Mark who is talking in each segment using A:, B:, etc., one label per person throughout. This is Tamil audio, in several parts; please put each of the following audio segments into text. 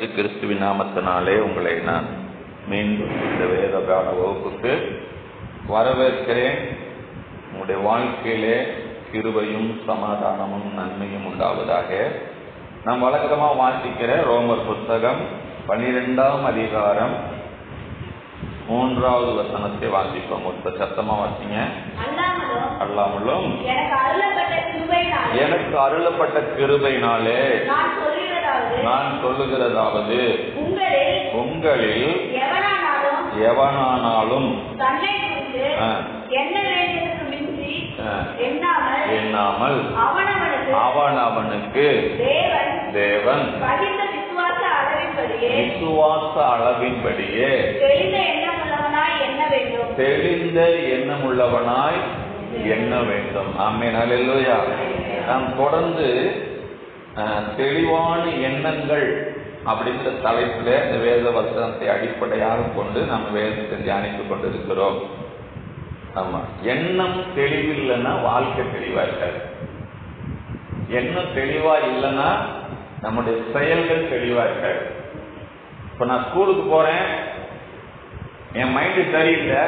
A: இயேசு கிறிஸ்துவின் நாமத்தினாலே உங்களை நான் மீண்டும் இந்த வேத பாட வகுப்புக்கு வரவேற்கிறேன் உங்களுடைய வாழ்க்கையிலே கிருபையும் சமாதானமும் நன்மையும் உண்டாவதாக நாம் வழக்கமா வாசிக்கிற ரோமர் புத்தகம் பன்னிரெண்டாம் அதிகாரம் மூன்றாவது வசனத்தை வாசிப்போம் ஒருத்த சத்தமா வாசிங்க
B: அல்லாமலும்
A: அல்லாமலும்
B: எனக்கு அருளப்பட்ட கிருபையினாலே
A: எனக்கு அருளப்பட்ட கிருபையினாலே
B: நான் சொல்லுகிறதாவது
A: நான் சொல்லுகிறதாவது
B: உங்களில்
A: உங்களில்
B: எவனானாலும்
A: எவனானாலும்
B: தன்னை குறித்து
A: ஆ.
B: என்ன வேண்டியதற்கு மிஞ்சி
A: ஆ.
B: எண்ணாமல்
A: எண்ணாமல்
B: அவனவனுக்கு
A: அவன் அவனுக்கு
B: தேவன்
A: தேவன்
B: பகிர்ந்த விசுவாச அளவின்படியே
A: விசுவாச அளவின்படியே
B: தெளிந்த எண்ணமுள்ளவனாய் எண்ண வேண்டும்
A: தெளிந்த எண்ணமுள்ளவனாய் எண்ண வேண்டும் ஆமென் அல்லேலூயா நாம் தொடர்ந்து அஹ், தெளிவான எண்ணங்கள் அப்படின்ற தலைப்பில் இந்த வேத வசனத்தை அடிப்படையாக கொண்டு நம்ம வேதத்தை தியானித்துக் கொண்டிருக்கிறோம் ஆமா எண்ணம் தெளிவில்லைன்னா வாழ்க்கை தெளிவா இருக்காது எண்ணம் தெளிவா இல்லைன்னா நம்முடைய செயல்கள் தெளிவா இருக்காது இப்ப நான் ஸ்கூலுக்கு போறேன் என் மைண்டு சரியில்லை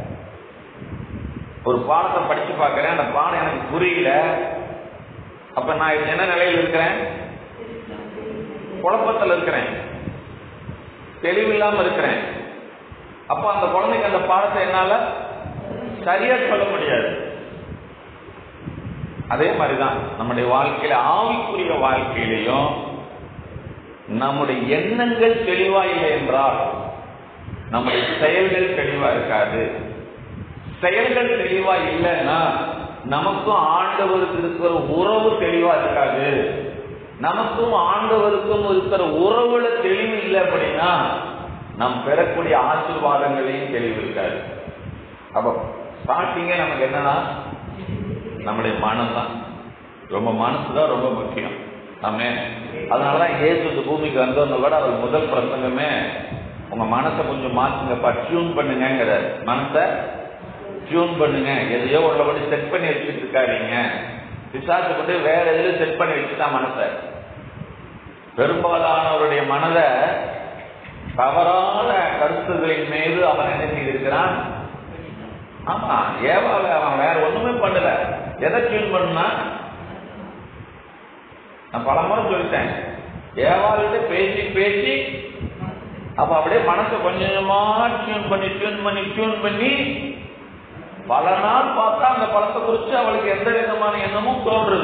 A: ஒரு பாடத்தை படிச்சு பார்க்கறேன் அந்த பாடம் எனக்கு புரியல அப்ப நான் என்ன நிலையில் இருக்கிறேன் குழப்பத்தில் இருக்கிறேன் தெளிவில்லாம இருக்கிறேன் அப்ப அந்த குழந்தைக்கு அந்த பாடத்தை என்னால சரியா சொல்ல முடியாது அதே மாதிரிதான் நம்முடைய வாழ்க்கையில ஆவிக்குரிய வாழ்க்கையிலையும் நம்முடைய எண்ணங்கள் தெளிவா இல்லை என்றால் நம்முடைய செயல்கள் தெளிவா இருக்காது செயல்கள் தெளிவா இல்லைன்னா நமக்கும் ஆண்டவருக்கு இருக்கிற உறவு தெளிவா இருக்காது நமக்கும் ஆண்டவருக்கும் இருக்கிற உறவுல தெளிவு இல்லை அப்படின்னா நாம் பெறக்கூடிய ஆசீர்வாதங்களையும் தெளிவு இருக்காது அப்போ ஸ்டார்டிங்கே நமக்கு என்னன்னா நம்முடைய மனம் தான் ரொம்ப மனசு தான் ரொம்ப முக்கியம் ஆமே அதனாலதான் இயேசு இந்த பூமிக்கு வந்தவங்க கூட அவர் முதல் பிரசங்கமே உங்க மனசை கொஞ்சம் மாத்துங்கப்பா டியூன் பண்ணுங்கிற மனசை டியூன் பண்ணுங்க எதையோ உள்ளபடி செட் பண்ணி வச்சுட்டு இருக்காதீங்க பிசாசு கொண்டு வேற எதுல செட் பண்ணி வச்சுதான் மனசை பெரும்பாலானவருடைய மனதை தவறான கருத்துகளின் மீது அவன் என்ன செய்திருக்கிறான் ஆமா ஏவாவை அவன் வேற ஒண்ணுமே பண்ணல எதை டியூன் பண்ணா நான் பல முறை சொல்லிட்டேன் ஏவாவிட்ட பேசி பேசி அப்ப அப்படியே மனசை கொஞ்சம் கொஞ்சமா டியூன் பண்ணி டியூன் பண்ணி டியூன் பண்ணி பல நாள் பார்த்தா அந்த பழத்தை குறித்து அவளுக்கு எந்த விதமான எண்ணமும் தோன்றல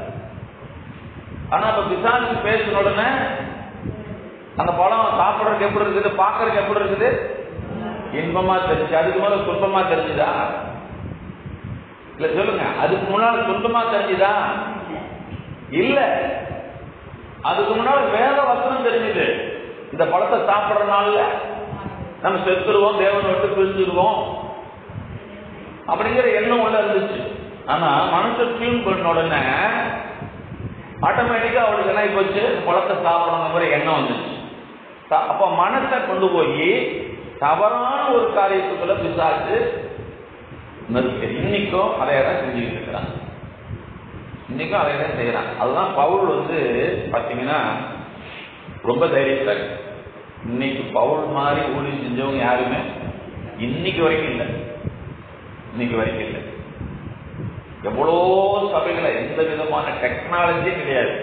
A: ஆனா இப்ப பிசாசு பேசின உடனே அந்த பழம் சாப்பிடறதுக்கு எப்படி இருக்குது பார்க்கறதுக்கு எப்படி இருக்குது இன்பமா தெரிஞ்சு அதுக்கு மேல துன்பமா தெரிஞ்சுதா இல்ல சொல்லுங்க அதுக்கு முன்னால துன்பமா தெரிஞ்சுதா இல்ல அதுக்கு முன்னால வேத வசனம் தெரிஞ்சுது இந்த பழத்தை சாப்பிடுறதுனால நம்ம செத்துருவோம் தேவனை விட்டு பிரிஞ்சிருவோம் அப்படிங்கிற எண்ணம் உள்ள இருந்துச்சு ஆனா மனசை டியூன் பண்ண உடனே ஆட்டோமேட்டிக்கா அவளுக்கு என்ன ஆகி போச்சு பழத்தை சாப்பிடணுங்கிற எண்ணம் வந்துச்சு த- அப்ப மனசை கொண்டு போய் தவறான ஒரு காரியத்துக்குள்ள பிசாசு நிறுத்து இன்னைக்கும் அதை தான் செஞ்சுக்கிட்டு இருக்கிறான் இன்னைக்கும் அதை தான் செய்யறான் அதுதான் பவுல் வந்து பாத்தீங்கன்னா ரொம்ப தைரியத்தாரு இன்னைக்கு பவுல் மாதிரி ஊழி செஞ்சவங்க யாருமே இன்னைக்கு வரைக்கும் இல்லை இன்னைக்கு வரைக்கும் இல்லை எவ்வளோ சபைகளை எந்த விதமான டெக்னாலஜியும் கிடையாது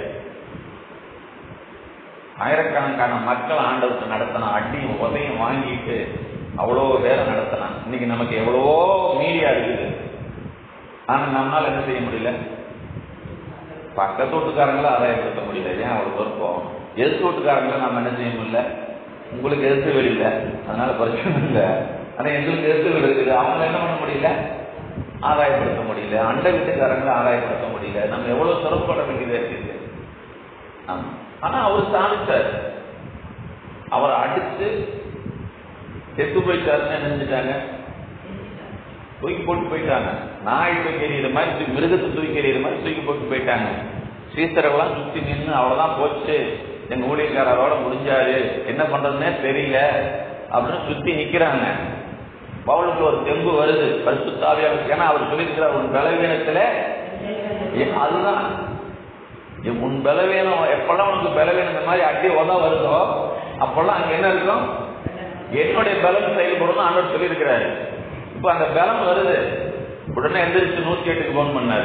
A: ஆயிரக்கணக்கான மக்கள் ஆண்டவருக்கு நடத்தின அடியும் உதையும் வாங்கிட்டு அவ்வளோ நேரம் நடத்தினான் இன்னைக்கு நமக்கு எவ்வளவோ மீடியா இருக்குது ஆனா நம்மளால என்ன செய்ய முடியல பக்கத்து வீட்டுக்காரங்கள ஆதாயப்படுத்த முடியல ஏன் அவ்வளவு தூரம் எதிர்த்து வீட்டுக்காரங்கள நம்ம என்ன செய்ய முடியல உங்களுக்கு எதிர்த்து வீடு இல்லை அதனால பிரச்சனை இல்லை ஆனா எங்களுக்கு எதிர்த்து வீடு இருக்குது அவங்க என்ன பண்ண முடியல ஆதாயப்படுத்த முடியல அண்டை வீட்டுக்காரங்களை ஆதாயப்படுத்த முடியல நம்ம எவ்வளவு சிறப்பட வேண்டியதா இருக்குது ஆமா. ஆனா அவர் சாதிச்சார் அவரை அடிச்சு செத்து போயிட்டாருன்னு என்ன செஞ்சுட்டாங்க தூக்கி போட்டு போயிட்டாங்க நாய் தூக்கி எறிகிற மாதிரி தூக்கி- மிருகத்தை தூக்கி எறிகிற மாதிரி தூக்கி போட்டு போயிட்டாங்க சீசரெல்லாம் சுத்தி நின்று அவ்வளவுதான் போச்சு எங்க ஊழியக்காரரோட முடிஞ்சாரு என்ன பண்றதுன்னே தெரியல அப்படின்னு சுத்தி நிக்கிறாங்க பவுலுக்கு ஒரு தெம்பு வருது பரிசுத்தாவியா ஏன்னா அவர் சொல்லியிருக்கிறார் உன் பலவீனத்துல ஏ- அதுதான் எ- உன் பலவீனம் எப்பெல்லாம் உனக்கு பலவீனம் இந்த மாதிரி அடி உதா வருதோ அப்பெல்லாம் அங்க என்ன இருக்கும் என்னுடைய பலம் செயல்படும் ஆண்டவர் சொல்லியிருக்கிறாரு இப்ப அந்த பலம் வருது உடனே எந்திரிச்சு நூத்தி எட்டுக்கு போன் பண்ணாரு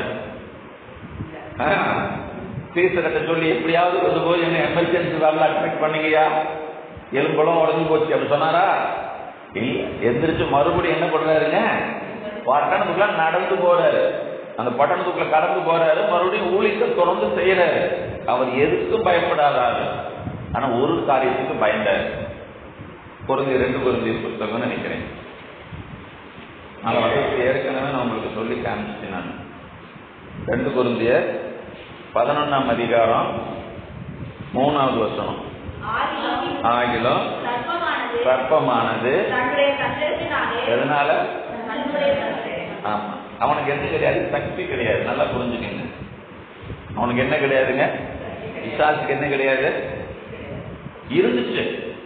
A: டீச்சர்கிட்ட சொல்லி எப்படியாவது கொண்டு போய் என்ன எமர்ஜென்சி வரல அட்மிட் பண்ணீங்கயா எலும்பெல்லாம் உடஞ்சு போச்சு அப்படி சொன்னாரா இல்ல எந்திரிச்சு மறுபடியும் என்ன பண்றாருங்க பட்டணத்துக்குள்ள நடந்து போறாரு அந்த பட்டணத்துக்குள்ள கடந்து போறாரு மறுபடியும் ஊழியத்தை தொடர்ந்து செய்யறாரு அவர் எதுக்கும் பயப்படாதாரு ஆனா ஒரு காரியத்துக்கு பயந்தாரு பொருந்தி ரெண்டு பொருந்திய புத்தகம்னு நினைக்கிறேன் நான் வசதி ஏற்கனவே நான் உங்களுக்கு சொல்லி காமிச்சிட்டேன் நான் ரெண்டு பொருந்திய பதினொன்னாம் அதிகாரம் மூணாவது வசனம்
B: ஆதிலும்
A: ஆகிலும்
B: சர்ப்பமானது
A: சர்ப்பமானது
B: தன்னுடைய தந்திரத்தினாலே
A: எதனால
B: தன்னுடைய தந்திரம்
A: ஆமா அவனுக்கு என்ன கிடையாது சக்தி கிடையாது நல்லா புரிஞ்சுக்கங்க அவனுக்கு என்ன கிடையாதுங்க பிசாசுக்கு என்ன கிடையாது இருந்துச்சு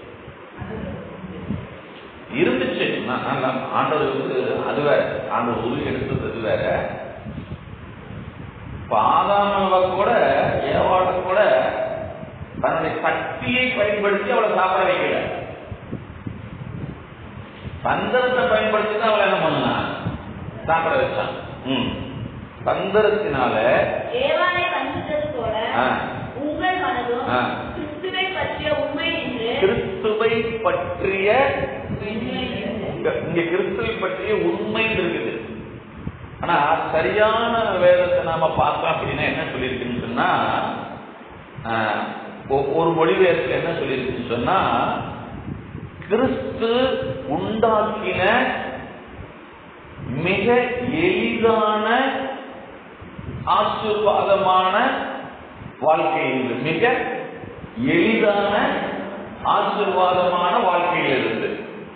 A: இருந்துச்சு நான் நான் ஆண்டவர் வந்து அது வேற ஆண்டவர் உருவி எடுத்தது அது வேற பாதாமவ கூட ஏவாள கூட தன்னுடைய சக்தியை பயன்படுத்தி அவளை சாப்பிட வைக்கல தந்திரத்தை பயன்படுத்தி தான் அவளை என்ன பண்ணா சாப்பிட வச்சான் ம் தந்திரத்தினால
B: ஏவாளை வஞ்சித்தது போல
A: ஆ,
B: உங்கள் மனதும்
A: ஆ.
B: கிறிஸ்துவை பற்றிய உண்மை என்று
A: கிறிஸ்துவை பற்றிய
B: உண்மை என்று
A: இங்க இங்க கிறிஸ்துவை பற்றிய உண்மை இருக்குது ஆனா சரியான வேதத்தை நாம பார்த்தோம் அப்படின்னா என்ன சொல்லியிருக்குன்னு சொன்னா ஆஹ், ஒ- ஒரு மொழிபெயர்ப்புல என்ன சொல்லியிருக்குன்னு சொன்னா கிறிஸ்து உண்டாக்கின மிக எளிதான ஆசீர்வாதமான வாழ்க்கை இது மிக எளிதான ஆசீர்வாதமான வாழ்க்கையில் இருந்து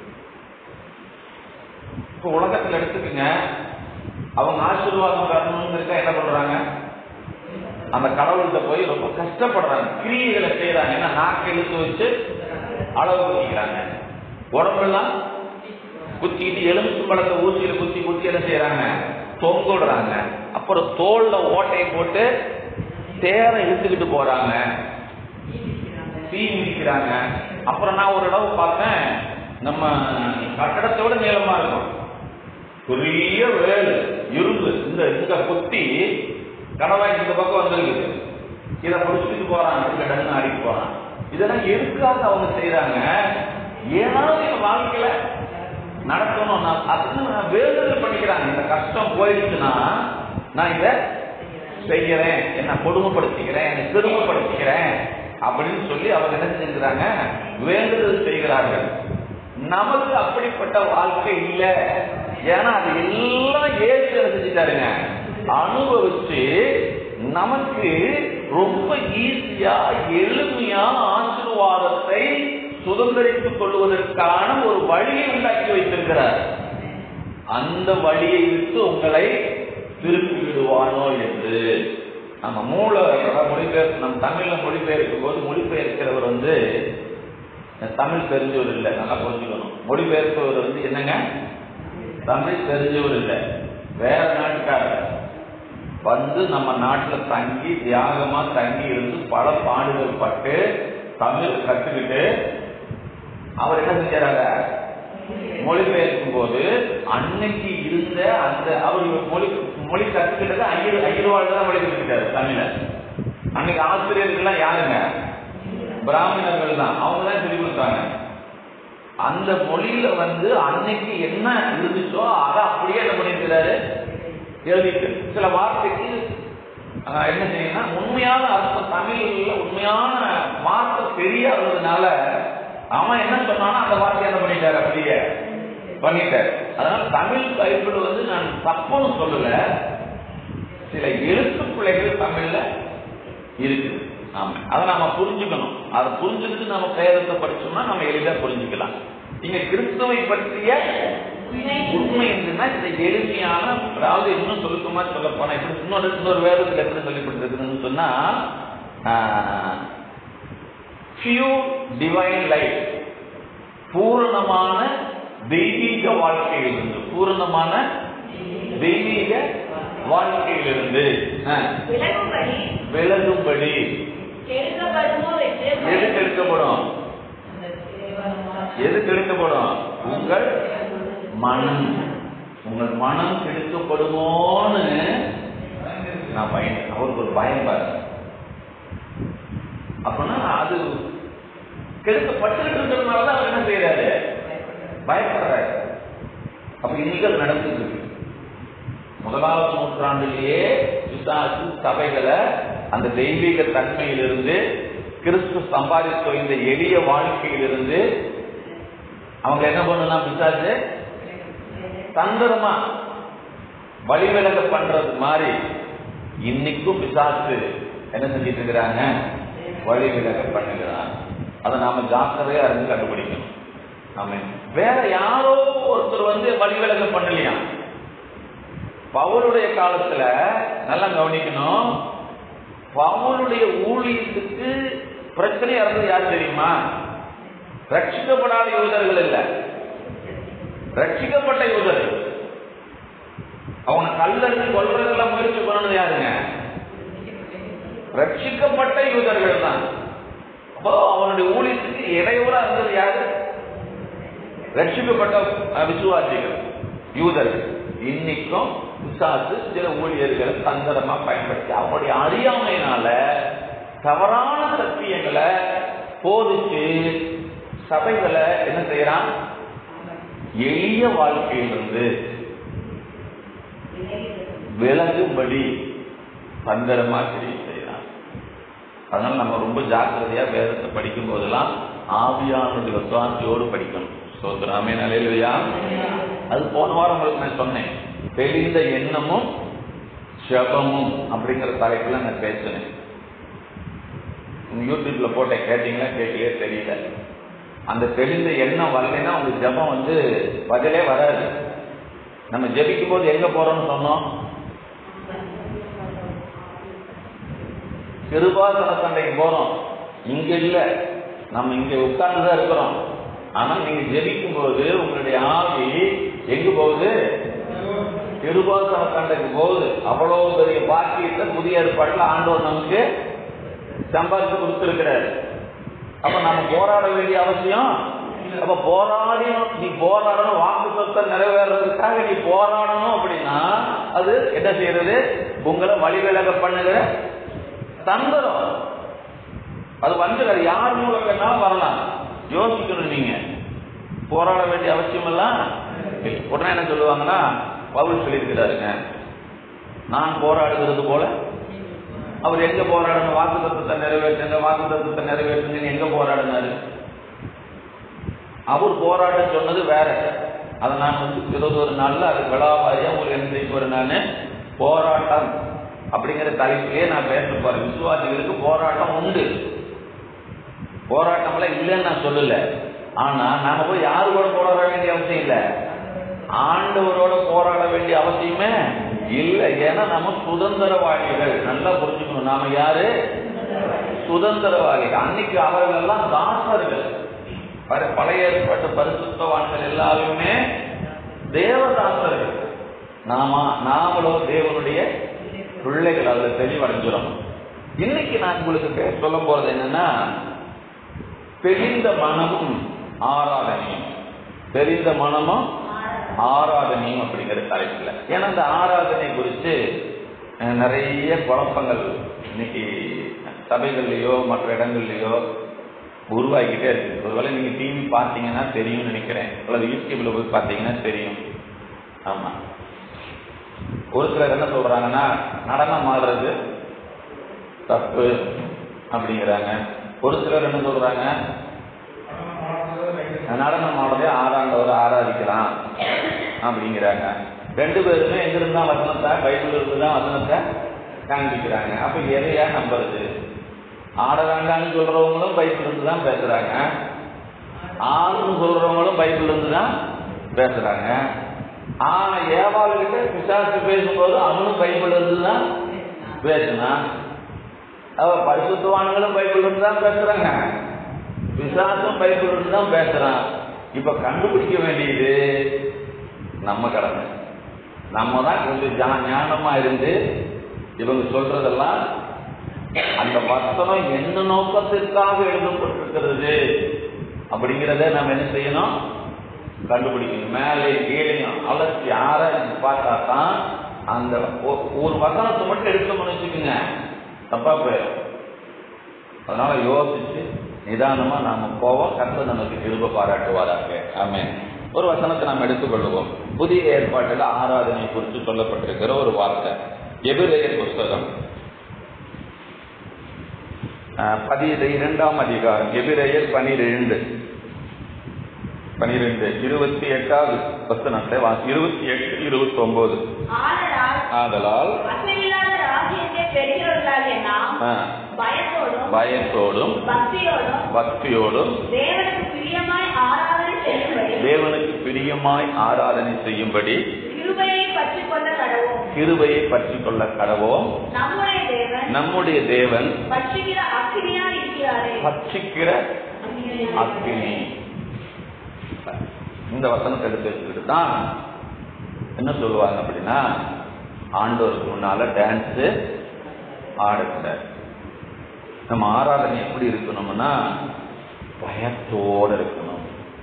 A: இப்ப உலகத்துல எடுத்துக்கங்க அவங்க ஆசீர்வாதம் வரணுங்கிறதுக்காக என்ன பண்றாங்க அந்த கடவுள்கிட்ட போய் ரொம்ப கஷ்டப்படுறாங்க கிரியைகளை செய்யறாங்க ஏன்னா நாக்கு இழுத்து வச்சு அளவு குத்திக்கிறாங்க உடம்பெல்லாம் குத்திக்கிட்டு எலுமிச்சு பழத்தை ஊசியில குத்தி குத்தி என்ன செய்யறாங்க தொங்குடுறாங்க அப்புறம் தோல்ல ஓட்டையை போட்டு தேரை இழுத்துக்கிட்டு போறாங்க தீ மிதிக்கிறாங்க அப்புறம் நான் ஒரு இடம் பார்த்தேன் நம்ம கட்டடத்தோட நீளமா இருக்கும் பெரிய வேல் இரும்பு இந்த இந்த குத்தி கடவாய் இந்த பக்கம் வந்திருக்குது இதை முடிச்சுட்டு போறாங்க இந்த டன்னு அடிக்க போறான் இதெல்லாம் எதுக்காக அவங்க செய்யறாங்க ஏதாவது என் வாழ்க்கையில நடக்கணும் நான் அதுன்னு நான் வேண்டுதல் பண்ணிக்கிறாங்க இந்த கஷ்டம் போயிடுச்சுன்னா நான் இதை செய்கிறேன் என்ன கொடுமைப்படுத்திக்கிறேன் என்னை பெருமைப்படுத்திக்கிறேன் அப்படின்னு சொல்லி அவங்க என்ன செஞ்சுக்கிறாங்க வேண்டுதல் செய்கிறார்கள் நமக்கு அப்படிப்பட்ட வாழ்க்கை இல்லை ஏன்னா அது எல்லாம் ஏசு என்ன செஞ்சுட்டாருங்க அனுபவிச்சு நமக்கு ரொம்ப ஈஸியா எளிமையா ஆசீர்வாதத்தை சுதந்திரித்துக் கொள்வதற்கான ஒரு வழியை உண்டாக்கி வைத்திருக்கிறார் அந்த வழியை விட்டு உங்களை திருப்பி விடுவானோ என்று நம்ம மூல மொழிபெயர்ப்பு நம்ம தமிழ்ல மொழிபெயர்க்கும் போது மொழிபெயர்க்கிறவர் வந்து தமிழ் தெரிஞ்சவர் இல்லை நல்லா புரிஞ்சுக்கணும் மொழிபெயர்ப்பவர் வந்து என்னங்க தமிழ் தெரிஞ்சவர் இல்லை வேற நாட்டுக்காரர் வந்து நம்ம நாட்டுல தங்கி தியாகமா தங்கி இருந்து பல பாடுகள் பட்டு தமிழ் கத்துக்கிட்டு அவர் என்ன செஞ்சாராங்க மொழிபெயர்க்கும் போது அன்னைக்கு இருந்த அந்த அவர் மொழி மொழி கத்துக்கிட்டது ஐயர் ஐயர்வாள் தான் மொழி கத்துக்கிட்டாரு தமிழ அன்னைக்கு ஆசிரியர்கள்லாம் யாருங்க பிராமணர்கள் தான் அவங்க தான் சொல்லி கொடுத்தாங்க அந்த மொழியில வந்து அன்னைக்கு என்ன இருந்துச்சோ அதை அப்படியே என்ன பண்ணிருக்கிறாரு எழுதிட்டு சில வார்த்தைக்கு ஆஹ், என்ன செய்யணும்னா உண்மையான அர்த்தம் தமிழ்ல உண்மையான வார்த்தை தெரியாததுனால அவன் என்ன சொன்னானோ அந்த வார்த்தையை என்ன பண்ணிட்டாரு அப்படியே பண்ணிட்டாரு அதனால தமிழ் பைபிள் வந்து நான் தப்புன்னு சொல்லல சில எழுத்து பிள்ளைகள் தமிழ்ல இருக்குது ஆமா அதை நாம புரிஞ்சுக்கணும் அதை புரிஞ்சுக்கிட்டு நம்ம வேதத்தை படிச்சோம்னா நம்ம எளிதா புரிஞ்சுக்கலாம் இங்க கிறிஸ்துவை பற்றிய
B: உண்மை
A: உண்மை என்னன்னா இந்த எளிமையான அதாவது இன்னும் சுருக்கமா சொல்ல போனா இப்படி இன்னொரு இன்னொரு வேதத்துல எப்படி சொல்லப்பட்டிருக்குதுன்னு சொன்னா ஃபியூ டிவைன் லைஃப் பூரணமான தெய்வீக வாழ்க்கையிலிருந்து பூரணமான தெய்வீக வாழ்க்கையிலிருந்து ஆ,
B: விலகும்படி
A: விலகும்படி
B: கெடுக்கப்படுமோ என்று
A: எதுக்கு எடுக்கப்படும் எது கெடுக்கப்படும் உங்கள் மனம் உங்கள் மனம் கெடுக்கப்படுமோன்னு நான் பயம் அவருக்கு ஒரு பயம் பாரு அப்படின்னா அது கெடுக்கப்பட்டுக்கிட்டு இருக்கிறதுனால தான் அவர் என்ன செய்யறாரு பயப்படுறாரு அப்ப இன்னைக்கு அது நடந்துட்டு இருக்கு முதலாவது நூற்றாண்டிலேயே பிசாசு சபைகளை அந்த தெய்வீக தன்மையிலிருந்து கிறிஸ்து சம்பாதித்த இந்த எளிய வாழ்க்கையிலிருந்து அவங்க என்ன பண்ணுனா பிசாசு தந்திரமா வழிவிலக பண்றது மாதிரி இன்னைக்கும் பிசாசு என்ன செஞ்சிட்டு இருக்கிறாங்க வழிவிலக பண்ணுகிறான் அதை நாம ஜாக்கிரதையா இருந்து கண்டுபிடிக்கணும் ஆமா வேற யாரோ ஒருத்தர் வந்து வழிவிலக பண்ணலையா பவுலுடைய காலத்துல நல்லா கவனிக்கணும் பவுலுடைய ஊழியத்துக்கு பிரச்சனை இருந்தது யார் தெரியுமா ரட்சிக்கப்படாத யூதர்கள் இல்ல ரட்சிக்கப்பட்ட யூதர்கள் அவனை கல்லறிஞ்சு கொல்றதுல முயற்சி பண்ணது யாருங்க ரட்சிக்கப்பட்ட யூதர்கள் தான் அப்போ அவனுடைய ஊழியத்துக்கு இடையூறா இருந்தது யாரு ரட்சிக்கப்பட்ட அஹ், விசுவாசிகள் யூதர்கள் இன்னைக்கும் பிசாசு சில ஊழியர்களை தந்திரமா பயன்படுத்தி அவனுடைய அறியாமையினால தவறான சத்தியங்களை போதிச்சு சபைகளை என்ன செய்யறான் எளிய வாழ்க்கையிலிருந்து விலகும்படி தந்திரமா கிரியை செய்யறான் அதனால நம்ம ரொம்ப ஜாக்கிரதையா வேதத்தை படிக்கும் போதெல்லாம் ஆவியானுடைய ஒத்தாட்சியோடு படிக்கணும் சோதராமே நிலையிலையா அது போன வாரம் உங்களுக்கு நான் சொன்னேன் தெளிந்த எண்ணமும் ஜபமும் அப்படிங்கிற தலைப்புல நான் பேசினேன் யூடியூப்ல போட்ட கேட்டீங்களா கேட்கலையே தெரியல அந்த தெளிந்த எண்ணம் வரலைன்னா உங்களுக்கு ஜபம் வந்து பதிலே வராது நம்ம ஜெபிக்கும் போது எங்க போறோம்னு சொன்னோம் கிருபாசன சண்டைக்கு போறோம் இங்க இல்ல நம்ம இங்க உட்கார்ந்து தான் இருக்கிறோம் ஆனா நீங்க ஜெபிக்கும் போது உங்களுடைய ஆவி எங்க போகுது கிருபாசன சண்டைக்கு போகுது அவ்வளவு பெரிய பாக்கியத்தை புதிய ஏற்பாட்டுல ஆண்டவர் நமக்கு சம்பாதிச்சு கொடுத்திருக்கிறாரு அப்ப நம்ம போராட வேண்டிய அவசியம் அப்ப போராடி நீ போராடணும் வாக்கு சொத்தை நிறைவேறதுக்காக நீ போராடணும் அப்படின்னா அது என்ன செய்யறது உங்களை வழிவிலக பண்ணுகிற தந்திரம் அது வந்து அது யார் மூலம் வேணாலும் வரலாம் யோசிக்கணும் நீங்க போராட வேண்டிய அவசியம் எல்லாம் இல்லை. உடனே என்ன சொல்லுவாங்கன்னா பவுல் சொல்லியிருக்கிறாருங்க நான் போராடுகிறது போல அவர் எங்க போராடணும் வாக்கு தத்துவத்தை நிறைவேற்றுங்க வாக்கு தத்துவத்தை நிறைவேற்றுங்க எங்க போராடினாரு அவர் போராட சொன்னது வேற அதை நான் வந்து இருபது ஒரு நாள்ல அது விழாவாரியா உங்களுக்கு என்ன செய்ய போறேன் நான் போராட்டம் அப்படிங்கிற தலைப்பிலேயே நான் பேச போறேன் விசுவாசிகளுக்கு போராட்டம் உண்டு போராட்டம்லாம் இல்லைன்னு நான் சொல்லல ஆனா நாம போய் யாரு கூட போராட வேண்டிய அவசியம் இல்லை ஆண்டவரோட போராட வேண்டிய அவசியமே இல்லை ஏன்னா நம்ம சுதந்திரவாதிகள் நல்லா புரிஞ்சுக்கணும் நாம யாரு சுதந்திரவாதிகள் அன்னைக்கு அவர்கள் எல்லாம் தாசர்கள் பர- பழைய ஏற்பட்ட பரிசுத்தவான்கள் எல்லாருமே தேவதாசர்கள் நாம நாமளோ தேவனுடைய பிள்ளைகள் அதுல தெளிவடைஞ்சிடும் இன்னைக்கு நான் உங்களுக்கு பே- சொல்ல போறது என்னன்னா தெளிந்த மனமும் ஆராதனையும் தெரிந்த மனமும் ஆராதனையும் அப்படிங்கிற தலைப்புல ஏன்னா இந்த ஆராதனை குறித்து அஹ், நிறைய குழப்பங்கள் இன்னைக்கு சபைகள்லயோ மற்ற இடங்கள்லயோ உருவாகிக்கிட்டே இருக்கு ஒருவேளை நீங்க டிவி பார்த்தீங்கன்னா தெரியும்னு நினைக்கிறேன் அல்லது யூடியூப்ல போய் பார்த்தீங்கன்னா தெரியும் ஆமா ஒரு சிலர் என்ன சொல்றாங்கன்னா நடனம் ஆடுறது தப்பு அப்படிங்கிறாங்க ஒரு சிலர் என்ன சொல்றாங்க நடனம் ஆடுறதே ஆறாண்டவர் ஆராதிக்கலாம் அப்படிங்கிறாங்க ரெண்டு பேருமே எங்கிருந்து தான் வசனத்தை பைபிள் இருந்து தான் வசனத்தை காண்பிக்கிறாங்க அப்ப எதையா நம்புறது ஆடறாங்கன்னு சொல்றவங்களும் பைபிள் இருந்து தான் பேசுறாங்க ஆறுன்னு சொல்றவங்களும் பைபிள் இருந்து தான் பேசுறாங்க ஆனா ஏவாளுகிட்ட பிசாசு பேசும்போது அவனும் பைபிள் இருந்து தான் பேசினான் அவ பரிசுத்தவான்களும் பைபிள் இருந்து தான் பேசுறாங்க பிசாசும் பைபிள் இருந்து தான் பேசுறான் இப்ப கண்டுபிடிக்க வேண்டியது நம்ம கடமை நம்ம தான் கொஞ்சம் ஜா- ஞானமா இருந்து இவங்க சொல்றதெல்லாம் அந்த வசனம் என்ன நோக்கத்திற்காக எழுதப்பட்டிருக்கிறது அப்படிங்கிறத நம்ம என்ன செய்யணும் கண்டுபிடிக்கணும் மேலே கீழையும் அலசி ஆராய்ச்சி பார்த்தா தான் அந்த ஒ- ஒரு வசனத்தை மட்டும் எடுக்கணும்னு வச்சுக்கோங்க தப்பா போயிடும் அதனால யோசிச்சு நிதானமா நாம போவோம் கர்த்தர் நமக்கு திரும்ப பாராட்டுவாராக ஆமென் ஒரு வசனத்தை நாம் எடுத்துக்கொள்வோம் புதிய ஏற்பாட்டில் ஆராதனை குறித்து சொல்லப்பட்டிருக்கிற ஒரு வார்த்தை எபிரேயர் புஸ்தகம் அஹ், பதினெட்டு இரண்டாம் அதிகாரம் எபிரேயர் பனிரெண்டு பனிரெண்டு இருபத்தி எட்டாவது வசனத்தை வாசி இருபத்தி எட்டு இருபத்தி ஒன்பது
B: ஆதலால்
A: ஆதலால்
B: அசையில்லாத ராஜ்யத்தை பெரியவர்களாகிய நாம்
A: ஆ,
B: பயத்தோடும்
A: பயத்தோடும்
B: பக்தியோடும்
A: பக்தியோடும்
B: தேவனுக்கு பிரியமாய் ஆராதனை செய்யும்படி
A: தேவனுக்கு பிரியமாய் ஆராதனை செய்யும்படி
B: கிருபையை பற்றிக் கொண்ட கடவும்
A: கிருபையை பற்றி கொள்ள கடவோம்
B: நம்முடைய தேவன்
A: நம்முடைய தேவன்
B: பட்சிக்கிற அக்கினியா இருக்கிறாரே
A: பட்சிக்கிற அக்னி இந்த வசனத்தை எடுத்து வச்சுக்கிட்டு தான் என்ன சொல்லுவாங்க அப்படின்னா ஆண்டோருக்கு முன்னால டான்ஸ் ஆடக்கூடாது நம்ம ஆராதனை எப்படி இருக்கணும்னா பயத்தோட இருக்கணும்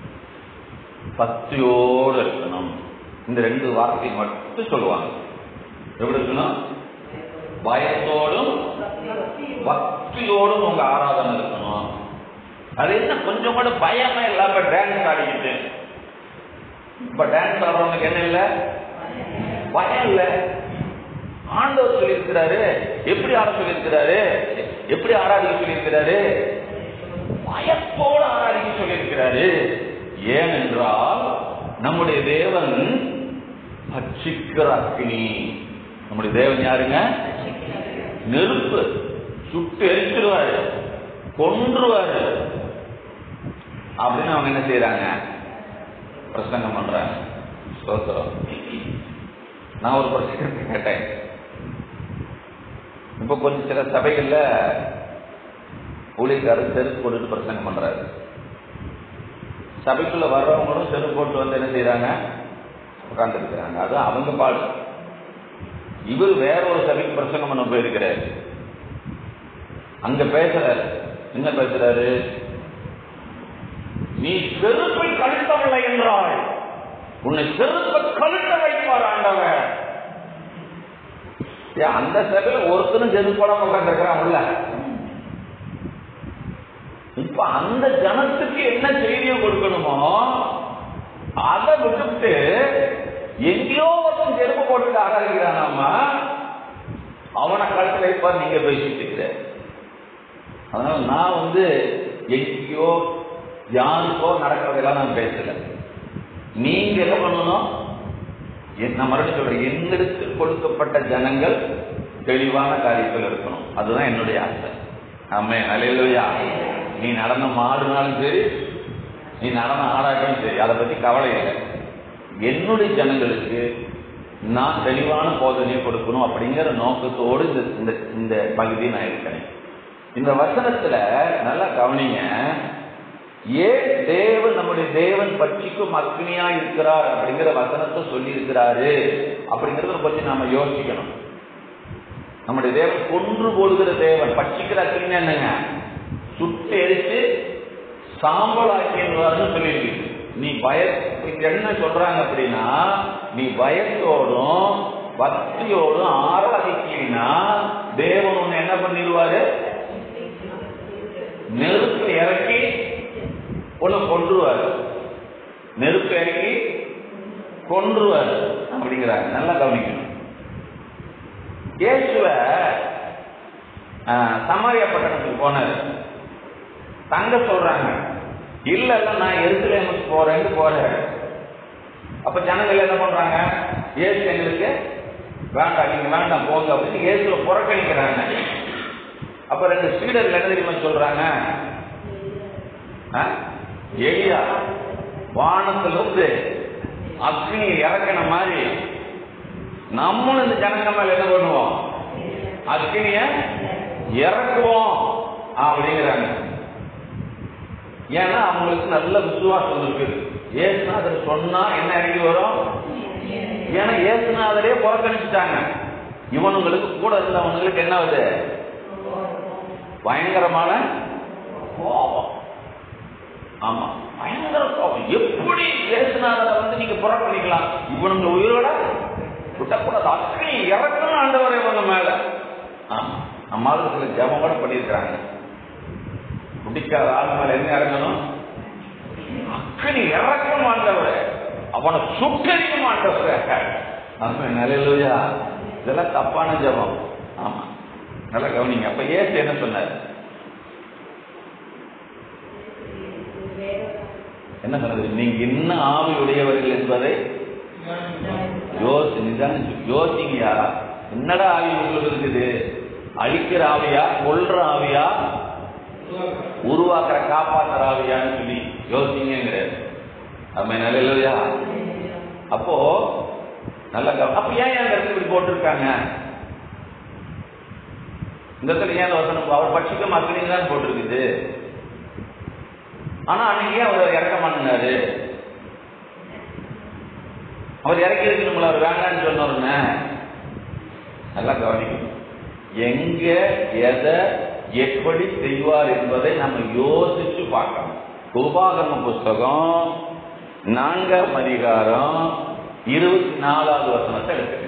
A: பக்தியோடு இருக்கணும் இந்த ரெண்டு வார்த்தை மட்டும் சொல்லுவாங்க எப்படி இருக்கணும் பயத்தோடும் பக்தியோடும் உங்க ஆராதனை இருக்கணும் அது என்ன கொஞ்சம் கூட பயமே இல்லாம டான்ஸ் ஆடிக்கிட்டு இப்ப டான்ஸ் ஆடுறவனுக்கு என்ன இல்ல பயம் இல்ல ஆண்டவர் சொல்லியிருக்கிறாரு எப்படி ஆட சொல்லியிருக்கிறாரு எப்படி ஆராதிக்க சொல்லியிருக்கிறாரு பயத்தோடு ஆராதிக்க சொல்லியிருக்கிறாரு ஏனென்றால் நம்முடைய தேவன் பட்சிக்கிற அக்னி நம்முடைய தேவன் யாருங்க நெருப்பு சுட்டு எரிச்சிருவாரு கொன்றுவாரு அப்படின்னு அவங்க என்ன செய்யறாங்க பிரசங்கம் பண்றாங்க ஸ்தோத்திரம் நான் ஒரு பிரசங்கத்தை கேட்டேன் இப்ப கொஞ்சம் சில சபைகள்ல ஊழியக்காரர் செருப்பு போட்டுட்டு பிரசங்கம் பண்றாரு சபைக்குள்ள வர்றவங்களும் செருப்பு போட்டு வந்து என்ன செய்யறாங்க உட்கார்ந்துருக்கிறாங்க அது அவங்க பாடு இவர் வேற ஒரு சபைக்கு பிரசங்கம் பண்ண போயிருக்கிறாரு அங்க பேசுறாரு என்ன பேசுறாரு நீ செருப்பை கழுத்தவில்லை என்றால் உன்னை செருப்பை கழுத்த வைப்பார் ஆண்டவர் ஏன் அந்த சபையில ஒருத்தரும் செருப்போட உட்காந்துருக்கிறான்ல இப்ப அந்த ஜனத்துக்கு என்ன செய்தியை கொடுக்கணுமோ அதை விட்டுட்டு எங்கேயோ ஒருத்தன் செருப்பு போட்டுட்டு ஆராதிக்கிறானாமா அவனை கழுத்துல வைப்பார் நீங்க பேசிட்டு இருக்கிற அதனால நான் வந்து எங்கேயோ யாருக்கோ நடக்கிறதெல்லாம் நான் பேசல நீங்க என்ன பண்ணணும் என் நான் மறுபடியும் சொல்றேன் என்னிடத்து கொடுக்கப்பட்ட ஜனங்கள் தெளிவான காரியத்தில் இருக்கணும் அதுதான் என்னுடைய ஆசை ஆமே அலையிலையா நீ நடனம் ஆடுனாலும் சரி நீ நடனம் ஆடாட்டாலும் சரி அதை பத்தி கவலை இல்லை என்னுடைய ஜனங்களுக்கு நான் தெளிவான போதனையை கொடுக்கணும் அப்படிங்கிற நோக்கத்தோடு இந்த இந்த இந்த பகுதியை நான் இருக்கிறேன் இந்த வசனத்துல நல்லா கவனிங்க ஏன் தேவன் நம்முடைய தேவன் பட்சிக்கும் அக்னியா இருக்கிறார் அப்படிங்கிற வசனத்தை சொல்லி இருக்கிறாரு அப்படிங்கறத கொஞ்சம் நாம யோசிக்கணும் நம்முடைய தேவன் கொன்று போடுகிற தேவன் பட்சிக்கிற அக்னினா என்னங்க சுட்டு எரித்து சாம்பல் ஆக்கிடுவார்னு சொல்லியிருக்கு நீ பய இங்க என்ன சொல்றாங்க அப்படின்னா நீ பயத்தோடும் பக்தியோடும் ஆராதிக்கலைன்னா தேவன் உன்னை என்ன பண்ணிடுவாரு நெருப்பு இறக்கி உன்னை கொன்றுவார் நெருப்பு இறக்கி கொன்றுவார் அப்படிங்கிறாங்க நல்லா கவனிக்கணும் இயேசுவ சமாரியா பட்டணத்துக்கு போனாரு தங்க சொல்றாங்க இல்ல இல்ல நான் எருசலேமுக்கு போறேன்னு போறேன் அப்ப ஜனங்கள் என்ன பண்றாங்க இயேசு எங்களுக்கு வேண்டாம் நீங்க வேண்டாம் போங்க அப்படின்னு இயேசுவை புறக்கணிக்கிறாங்க அப்ப ரெண்டு ஸ்ரீடர்கள் என்ன தெரியுமா சொல்றாங்க ஆ? எலியா வானத்துல இருந்து அக்னி இறக்கின மாதிரி நம்மளும் இந்த ஜனங்க மேல என்ன பண்ணுவோம் அக்னிய இறக்குவோம் அப்படிங்கிறாங்க ஏன்னா அவங்களுக்கு நல்ல விசுவாசம் இருக்குது ஏசுநாதர் சொன்னா என்ன இறங்கி வரும் ஏன்னா ஏசுநாதரே புறக்கணிச்சுட்டாங்க இவனுங்களுக்கு கூட இருந்தவனுங்களுக்கு என்ன ஆகுது பயங்கரமான கோபம் ஆமா பயங்கர கோபம் எப்படி பேசினாரை வந்து நீங்க புறக்கணிக்கலாம் இவனுங்க உயிரோட விட்டக்கூடாது அக்கனி இறக்கணும் ஆண்டவரை இவங்க மேல ஆமா நம்மளால சில ஜபம் கூட பண்ணியிருக்கிறாங்க பிடிக்காத ஆள் மேல என்ன இறங்கணும் அக்கனி இறக்கணும் ஆண்டவரை அவனை சுட்டறியும் ஆண்டவரை ஆமா நிலையிலா இதெல்லாம் தப்பான ஜபம் ஆமா நல்லா கவனிங்க அப்ப ஏசு என்ன சொன்னார் என்ன சொன்னது நீங்க என்ன ஆவி உடையவர்கள் என்பதை யோசி நிதானம் யோசிங்கயா என்னடா ஆவி உங்களுக்கு இருக்குது அழிக்கிற ஆவியா கொல்ற ஆவியா உருவாக்குற காப்பாத்துற ஆவியான்னு சொல்லி யோசிங்கிறாரு நம்ம நிலையிலயா அப்போ நல்ல கவ- அப்ப ஏன் அந்த இடத்துல இப்படி போட்டிருக்காங்க இந்த இடத்துல ஏன் அந்த வசனம் அவர் பட்சிக்க மக்களின் தான் போட்டிருக்குது ஆனா அன்னைக்கு ஏன் அவர் இறக்க மாட்டேனாரு அவர் இறக்கி இருக்கணும்ல அவர் வேண்டாம்னு சொன்னோருங்க நல்லா கவனிக்கணும் எங்க எதை எப்படி செய்வார் என்பதை நம்ம யோசிச்சு பார்க்கணும் உபாகம புஸ்தகம் நான்காம் அதிகாரம் இருபத்தி நாலாவது வசனத்தை எடுத்துக்கங்க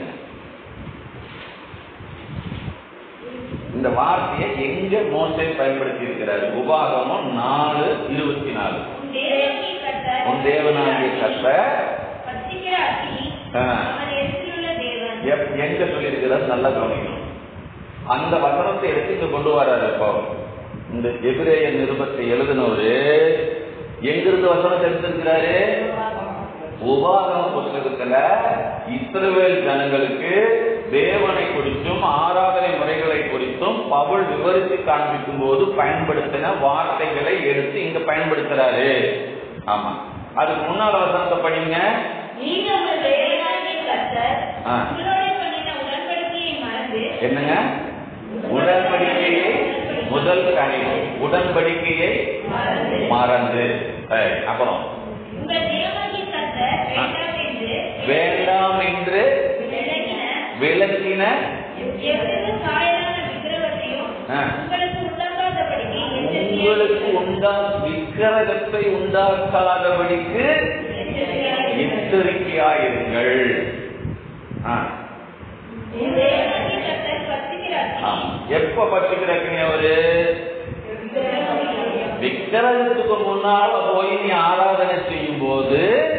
A: இந்த வார்த்தையை எங்க மோசை பயன்படுத்தி இருக்கிறார் உபாகமம் நாலு இருபத்தி நாலு
B: உன் தேவனாகிய கர்த்தர்
A: உன் தேவனாகிய கற்ப
B: பட்சிக்கிற அக்கினி
A: ஆ.
B: அவர் எதிரிலுள்ள தேவன்
A: எப்- எங்க சொல்லியிருக்கிறார் நல்லா கவனிக்கணும் அந்த வசனத்தை எடுத்து இங்க கொண்டு வராரு இப்போ இந்த எபிரேய நிருபத்தை எழுதினவரு எங்கிருந்து வசனத்தை எடுத்திருக்கிறாரு உபாகம புஸ்தகத்துல இஸ்ரவேல் ஜனங்களுக்கு தேவனை குறித்தும் ஆராதனை முறைகளை குறித்தும் பவுல் விவரித்து காண்பிக்கும் போது பயன்படுத்தின வார்த்தைகளை எடுத்து இங்க பயன்படுத்துறாரு ஆமா அதுக்கு முன்னால வசனத்தை படிங்க
B: நீங்க உங்கள் தேவனாகிய கர்த்தர்
A: ஆ.
B: உங்களோட பண்ணின உடன்படிக்கையை மறந்து
A: என்னங்க உடன்படிக்கையை முதல் காரியம் உடன்படிக்கையை
B: மறந்து
A: மறந்து சரி, அப்புறம்
B: உங்கள் தேவனாகிய கர்த்தர் வேண்டாம் என்று
A: வேண்டாம் என்று
B: விலகின
A: விளக்கின
B: எவ்வித சாயலான விக்கிரகத்தையும்
A: ஆ.
B: உங்களுக்கு உண்டாகாதபடிக்கு
A: உங்களுக்கு உண்டா விக்கிரகத்தை உண்டாக்காதபடிக்கு எச்சரிக்கையாயிருங்கள் ஆ,
B: உன் தேவனாகிய கர்த்தர் பட்சிக்கிற
A: ஆ. எப்ப பட்சிக்கிறீங்க அவரு விக்கிரகத்துக்கு முன்னால போய் நீ ஆராதனை செய்யும் போது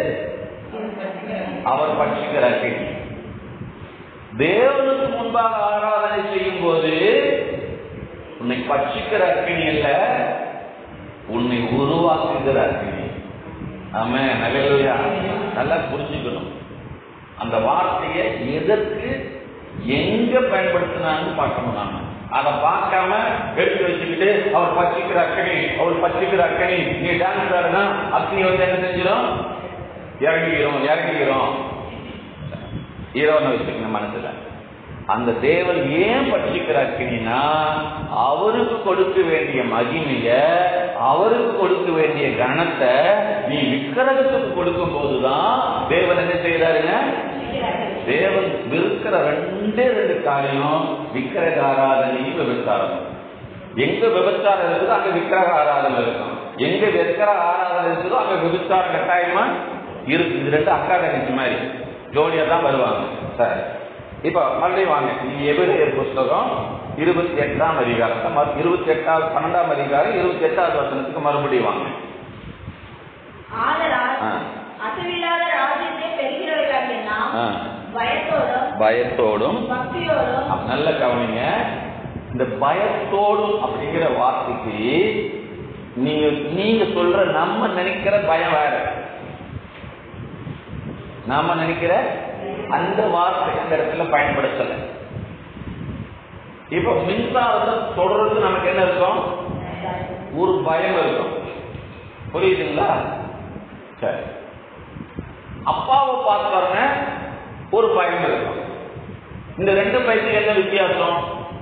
A: அவர் பட்சிக்கிற அக்கினி தேவனுக்கு முன்பாக ஆராதனை செய்யும் போது உன்னை பட்சிக்கிற அக்கினி இல்ல உன்னை உருவாக்குகிற அக்கினி ஆமே நல்லையா நல்லா புரிஞ்சுக்கணும் அந்த வார்த்தையை எதற்கு எங்க பயன்படுத்தினான்னு பார்க்கணும் நாம அதை பார்க்காம எடுத்து வச்சுக்கிட்டு அவர் பச்சிக்கிற அக்கனி அவர் பச்சிக்கிற அக்கனி நீ டான்ஸ் ஆடுனா அக்னி வந்து என்ன செஞ்சிடும் இறங்கிக்கிறோம் இறங்கிக்கிறோம் ஈரோன்னு வச்சுக்கங்க மனசுல அந்த தேவன் ஏன் பட்சிக்கிற அக்கினா அவருக்கு கொடுக்க வேண்டிய மகிமைய அவருக்கு கொடுக்க வேண்டிய கணத்தை நீ விக்கிரகத்துக்கு கொடுக்கும் போதுதான் தேவன் என்ன செய்யறாருங்க தேவன் விற்கிற ரெண்டே ரெண்டு காரியம் விக்கிரக ஆராதனையும் விபச்சாரம் எங்க விபச்சாரம் இருக்குதோ அங்க விக்கிரக ஆராதனை இருக்கும் எங்க விக்கிரக ஆராதனை இருக்குதோ அங்க விபச்சாரம் கட்டாயமா இருக்கு இது ரெண்டு அக்கா தங்கச்சி மாதிரி ஜோடியா தான் வருவாங்க சரி இப்ப மறுபடியும் வாங்க நீங்க எபிரேயர் புஸ்தகம் இருபத்தி எட்டாம் அதிகாரத்தை மறு- இருபத்தி எட்டாவது பன்னெண்டாம் அதிகாரம் இருபத்தி எட்டாவது வசனத்துக்கு மறுபடியும் வாங்க
B: ஆதலால்
A: ஆ.
B: அசைவில்லாத ராஜ்யத்தை பெறுகிறவர்களாகிய நாம்
A: ஆ.
B: பயத்தோடும்
A: பயத்தோடும்
B: பக்தியோடும்
A: அப்ப நல்ல கவனிங்க இந்த பயத்தோடும் அப்படிங்கிற வார்த்தைக்கு நீங்க நீங்க சொல்ற நம்ம நினைக்கிற பயம் வேற நாம நினைக்கிற அந்த வார்த்தை அந்த இடத்துல பயன்படுத்தல இப்போ மின்சாரத்தை தொடர்ந்து நமக்கு என்ன இருக்கும் ஒரு பயம் இருக்கும் புரியுதுங்களா சரி அப்பாவை பார்த்தாருங்க ஒரு பயம் இருக்கும் இந்த ரெண்டு பயத்துக்கு என்ன வித்தியாசம்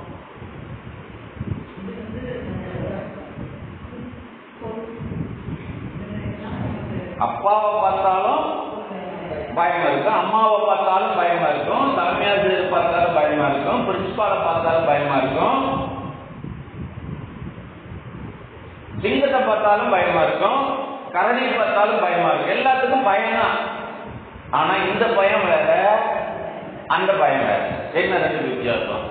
A: அப்பாவை பார்த்தாலும் பயமா இருக்கும் அம்மாவை பார்த்தாலும் பயமா இருக்கும் தலைமையாசிரியர் பார்த்தாலும் பயமா இருக்கும் பிரின்சிபாலை பார்த்தாலும் பயமா இருக்கும் சிங்கத்தை பார்த்தாலும் பயமா இருக்கும் கரடி பார்த்தாலும் பயமா இருக்கு எல்லாத்துக்கும் பயம் தான் ஆனா இந்த பயம் வேற அந்த பயம் வேற என்ன ரெண்டு வித்தியாசம்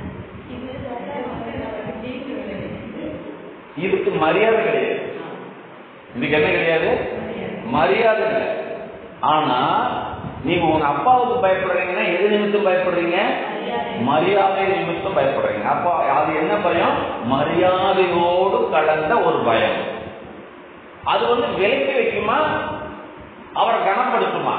A: இதுக்கு மரியாதை கிடையாது இதுக்கு என்ன கிடையாது மரியாதை இல்லை ஆனா நீங்க உங்க அப்பாவுக்கு பயப்படுறீங்கன்னா எது நிமித்தம் பயப்படுறீங்க மரியாதை நிமித்தம் பயப்படுறீங்க அப்போ அது என்ன பயம் மரியாதையோடு கலந்த ஒரு பயம் அது வந்து விலக்கி வைக்குமா அவரை கனப்படுத்துமா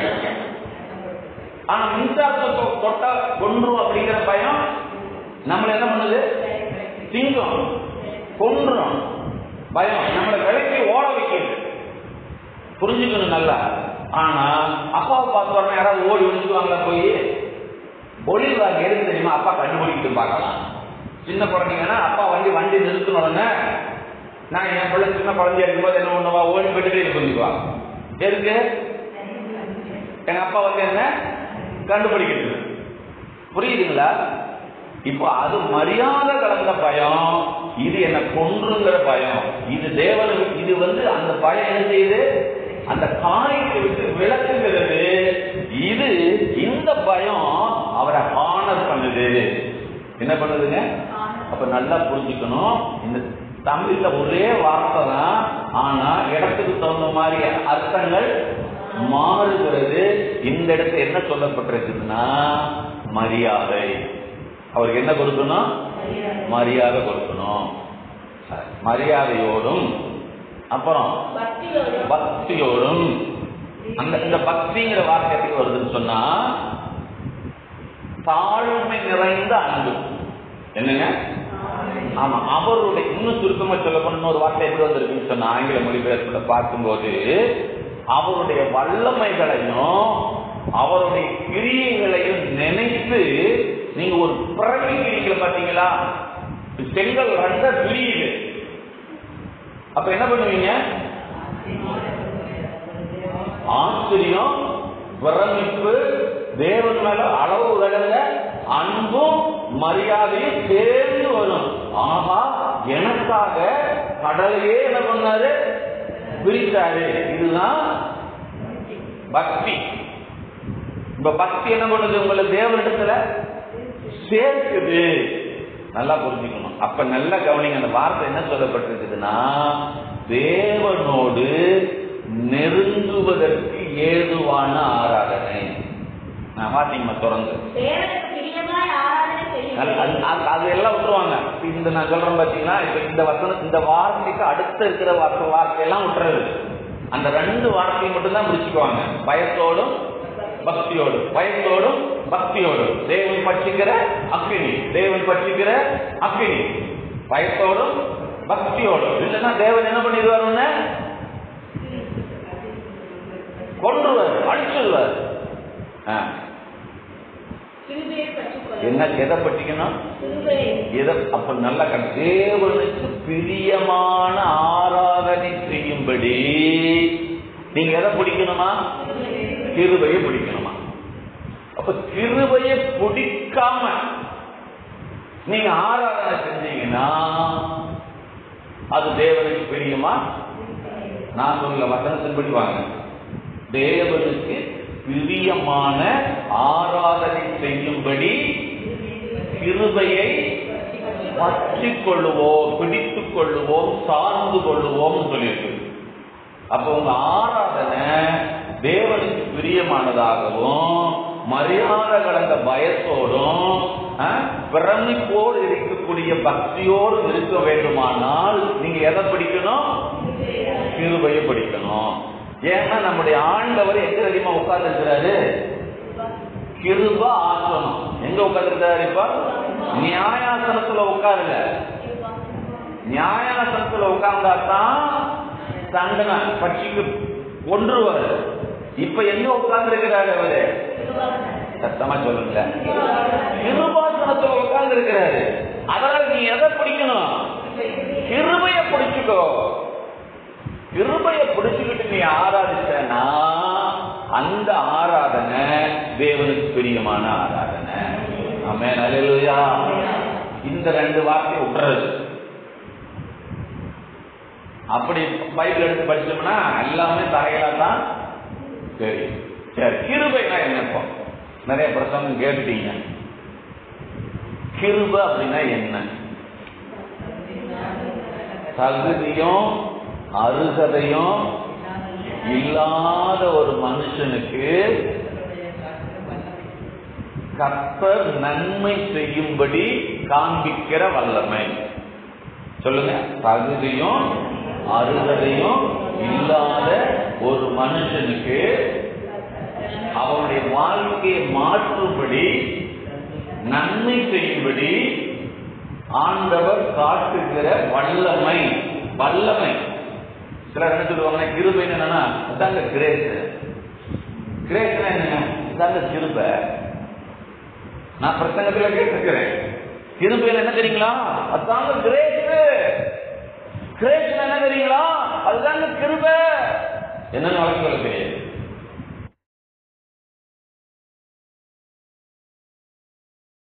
A: ஆனா மின்சாரத்தை தொ- தொட்டா கொன்றும் அப்படிங்கிற பயம் நம்மள என்ன பண்ணுது திங்கும் கொன்றும் பயம் நம்மளை விலக்கி ஓட வைக்கிறது புரிஞ்சுக்கணும் நல்லா ஆனா அப்பாவை பார்த்த உடனே யாராவது ஓடி ஒழிச்சுவாங்களா போய் ஒளிவாங்க எதுக்கு தெரியுமா அப்பா கண்டுபிடிக்கிட்டு பார்க்கலாம் சின்ன குழந்தைங்கன்னா அப்பா வண்டி வண்டி நிறுத்தின உடனே நான் என் பிள்ளை சின்ன குழந்தையா இருக்கும்போது என்ன பண்ணுவா ஓடி போயிட்டு இது பண்ணிக்குவா எதுக்கு எங்க அப்பா வந்து என்ன கண்டுபிடிக்கிறது புரியுதுங்களா இப்போ அது மரியாதை கலந்த பயம் இது என்ன கொன்றுங்கிற பயம் இது தேவனுக்கு இது வந்து அந்த பயம் என்ன செய்யுது அந்த காரியத்தை விட்டு விளக்குகிறது இது இந்த பயம் அவரை ஆனர் பண்ணுது என்ன பண்ணுதுங்க அப்ப நல்லா புரிஞ்சுக்கணும் இந்த தமிழ்ல ஒரே வார்த்தை தான் ஆனா இடத்துக்கு தகுந்த மாதிரி அர்த்தங்கள் மாறுகிறது இந்த இடத்துல என்ன சொல்லப்பட்டிருக்குதுன்னா மரியாதை அவருக்கு என்ன கொடுக்கணும் மரியாதை கொடுக்கணும் சரி. மரியாதையோடும் அப்புறம்
B: பக்தியோடும்
A: பக்தியோடும் அந்த இந்த பக்திங்கிற வார்த்தை எப்படி வருதுன்னு சொன்னா தாழ்மை நிறைந்த அன்பு என்னங்க ஆமா அவருடைய இன்னும் சுருக்கமா சொல்ல போன ஒரு வார்த்தை எப்படி வந்திருக்குன்னு சொன்னா ஆங்கில மொழிபெயர்ப்புல பார்க்கும்போது அவருடைய வல்லமைகளையும் அவருடைய கிரியைகளையும் நினைத்து நீங்க ஒரு பிறவி கிரிக்கல பாத்தீங்களா செங்கல் ரெண்ட பிரியுது அப்ப என்ன பண்ணுவீங்க ஆச்சரியம் பிரமிப்பு தேவன் மேல அளவு கடந்த அன்பும் மரியாதையும் சேர்ந்து வரும் ஆஹா எனக்காக கடலையே என்ன பண்ணாரு பிரித்தாரு இதுதான் பக்தி இப்ப பக்தி என்ன பண்ணுது உங்களை தேவனிடத்துல சேர்க்குது நல்லா புரிஞ்சுக்கணும் அப்ப நல்லா கவனிங்க அந்த வார்த்தை என்ன சொல்லப்பட்டிருக்குதுன்னா தேவனோடு நெருங்குவதற்கு ஏதுவான ஆராதனை நான் பாத்தீங்கம்மா தொடர்ந்து
B: தேவனுக்கு பிரியமாய் ஆராதனை
A: அது- அது-
B: செய்யுங்கள்
A: அது- அது எல்லாம் விட்டுருவாங்க இப்ப இந்த நான் சொல்றேன் பாத்தீங்கன்னா இப்ப இந்த வசனம் இந்த வார்த்தைக்கு அடுத்த இருக்கிற வார்த்தை வார்த்தையெல்லாம் விட்டுறது அந்த ரெண்டு வார்த்தையை மட்டும் தான் முடிச்சுக்குவாங்க பயத்தோடும் பக்தியோடும் பயத்தோடும் பக்தியோடும் தேவன் பட்சிக்கிற அக்கினி தேவன் பட்சிக்கிற அக்கினி பயத்தோடும் பக்தியோடும் இல்லைன்னா தேவன் என்ன பண்ணிடுவாருன்னு கொன்றுவார் அழிச்சிடுவார் ஆ.
B: கிருபையை பற்றிக்கொள்ளுங்கள்.
A: என்ன எதை பற்றிக்கணும்
B: கிருபையை
A: எதை அப்ப நல்ல கண் தேவனுக்கு பிரியமான ஆராதனை செய்யும்படி நீங்க எதை பிடிக்கணுமா கிருபையை பிடிக்கணுமா அப்ப கிருபையை பிடிக்காம நீங்க ஆராதனை செஞ்சீங்கன்னா அது தேவனுக்கு பிரியுமா நான் சொல்ல வசனத்தின்படி வாங்க தேவனுக்கு பிரியமான ஆராதனை செய்யும்படி கிருபையை பற்றிக் கொள்ளுவோம் பிடித்துக் கொள்ளுவோம் சார்ந்து கொள்ளுவோம் சொல்லியிருக்கு அப்ப உங்க ஆராதனை தேவனுக்கு பிரியமானதாகவும் மரியாதை கலந்த பயத்தோடும் அஹ், பிரமிப்போடு இருக்கக்கூடிய பக்தியோடு இருக்க வேண்டுமானால் நீங்க எதை பிடிக்கணும் கிருபையை படிக்கணும் ஏன்னா நம்முடைய ஆண்டவர் எங்க தெரியுமா உட்கார்ந்து இருக்கிறாரு கிருப ஆசனம் எங்க உட்கார்ந்து இப்ப நியாயாசனத்துல உட்காருங்க நியாயாசனத்துல உட்கார்ந்தா தான் தண்டனை பட்சிக்கு ஒன்றுவாரு இப்ப எங்க உட்கார்ந்து இருக்கிறாரு அவரு சத்தமா சொல்லுங்க கிருபாசனத்துல உட்கார்ந்து இருக்கிறாரு அதனால நீ எதை பிடிக்கணும் கிருபைய பிடிச்சுக்கோ கிருபைய பிடிச்சுக்கிட்டு நீ ஆராதிச்சனா அந்த ஆராதனை தேவனுக்கு பிரியமான ஆராதனை ஆமென் அல்லேலூயா இந்த ரெண்டு வார்த்தை விட்டுறது அப்படி பைபிள் எடுத்து படிச்சோம்னா எல்லாமே தலைகளா தான் தெரியும் சரி கிருபைனா என்னப்பா நிறைய பிரசங்கம் கேட்டுட்டீங்க கிருப அப்படின்னா என்ன தகுதியும் அருகதையும் இல்லாத ஒரு மனுஷனுக்கு கர்த்தர் நன்மை செய்யும்படி காண்பிக்கிற வல்லமை சொல்லுங்க தகுதியும் அருகதையும் இல்லாத ஒரு மனுஷனுக்கு அவனுடைய வாழ்க்கையை மாற்றும்படி நன்மை செய்யும்படி ஆண்டவர் காட்டுகிற வல்லமை வல்லமை சிலர் என்ன சொல்லுவாங்கன்னா கிருபைன்னு என்னன்னா இதாங்க கிரேஸ் கிரேஸ்னா என்னங்க இதாங்க கிருபை நான் பிரசங்கத்துல கேட்டிருக்கிறேன் கிருபையில என்ன தெரியுங்களா அதாங்க கிரேஸ் கிரேஸ் என்ன தெரியுங்களா அதுதாங்க கிருபை என்னன்னு வழக்கு சொல்ல தெரியாது